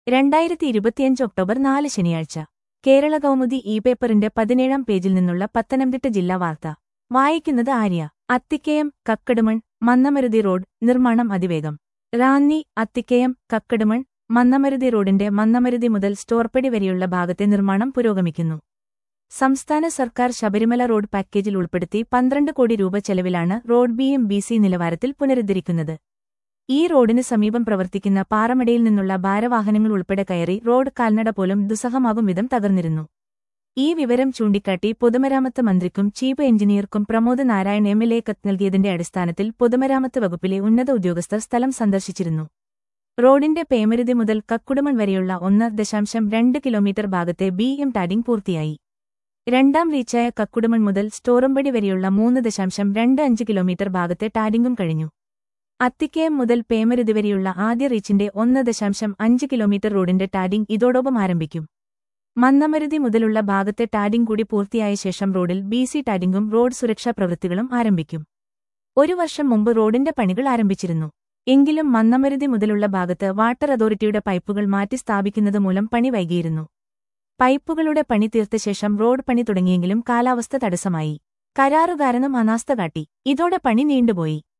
രണ്ടായിരത്തി ഇരുപത്തിയഞ്ച് ഒക്ടോബർ നാല് ശനിയാഴ്ച കേരള കൗമുദി ഇ പേപ്പറിന്റെ പതിനേഴാം പേജിൽ നിന്നുള്ള പത്തനംതിട്ട ജില്ലാ വാർത്ത വായിക്കുന്നത് ആര്യ അത്തിക്കയം കക്കടുമൺ മന്നമരുതി റോഡ് നിർമ്മാണം അതിവേഗം റാന്നി അത്തിക്കയം കക്കടുമൺ മന്നമരുതി റോഡിന്റെ മന്നമരുതി മുതൽ സ്റ്റോർപ്പടി വരെയുള്ള ഭാഗത്തെ നിർമ്മാണം പുരോഗമിക്കുന്നു സംസ്ഥാന സർക്കാർ ശബരിമല റോഡ് പാക്കേജിൽ ഉൾപ്പെടുത്തി പന്ത്രണ്ട് കോടി രൂപ ചെലവിലാണ് road B M B C നിലവാരത്തിൽ പുനരുദ്ധരിക്കുന്നത് ഈ റോഡിന് സമീപം പ്രവർത്തിക്കുന്ന പാറമടയിൽ നിന്നുള്ള ഭാരവാഹനങ്ങൾ ഉൾപ്പെടെ കയറി റോഡ് കാൽനട പോലും ദുസ്സഹമാകും വിധം തകർന്നിരുന്നു ഈ വിവരം ചൂണ്ടിക്കാട്ടി പൊതുമരാമത്ത് മന്ത്രിക്കും ചീഫ് എഞ്ചിനീയർക്കും Pramod Narayan M L A കത്ത് നൽകിയതിന്റെ അടിസ്ഥാനത്തിൽ പൊതുമരാമത്ത് വകുപ്പിലെ ഉന്നത ഉദ്യോഗസ്ഥർ സ്ഥലം സന്ദർശിച്ചിരുന്നു റോഡിന്റെ പേമരുതി മുതൽ കക്കുടുമൺ വരെയുള്ള ഒന്ന് ദശാംശം രണ്ട് കിലോമീറ്റർ ഭാഗത്തെ ബി എം ടാഡിംഗ് പൂർത്തിയായി രണ്ടാം റീച്ചായ കക്കുടുമൺ മുതൽ സ്റ്റോറമ്പടി വരെയുള്ള മൂന്ന് ദശാംശം രണ്ട് അഞ്ച് കിലോമീറ്റർ ഭാഗത്തെ ടാഡിംഗും കഴിഞ്ഞു അത്തിക്കയം മുതൽ പേമരുതി വരെയുള്ള ആദ്യ റീച്ചിന്റെ ഒന്ന് ദശാംശം അഞ്ച് കിലോമീറ്റർ റോഡിന്റെ ടാഡിംഗ് ഇതോടൊപ്പം ആരംഭിക്കും മന്നമരുതി മുതലുള്ള ഭാഗത്തെ ടാഡിംഗ് കൂടി പൂർത്തിയായ ശേഷം റോഡിൽ ബി സി ടാഡിംഗും റോഡ് സുരക്ഷാ പ്രവൃത്തികളും ആരംഭിക്കും ഒരു വർഷം മുമ്പ് റോഡിന്റെ പണികൾ ആരംഭിച്ചിരുന്നു എങ്കിലും മന്നമരുതി മുതലുള്ള ഭാഗത്ത് വാട്ടർ അതോറിറ്റിയുടെ പൈപ്പുകൾ മാറ്റി സ്ഥാപിക്കുന്നത് മൂലം പണി വൈകിയിരുന്നു പൈപ്പുകളുടെ പണി തീർത്ത ശേഷം റോഡ് പണി തുടങ്ങിയെങ്കിലും കാലാവസ്ഥ തടസ്സമായി കരാറുകാരനും അനാസ്ഥ കാട്ടി ഇതോടെ പണി നീണ്ടുപോയി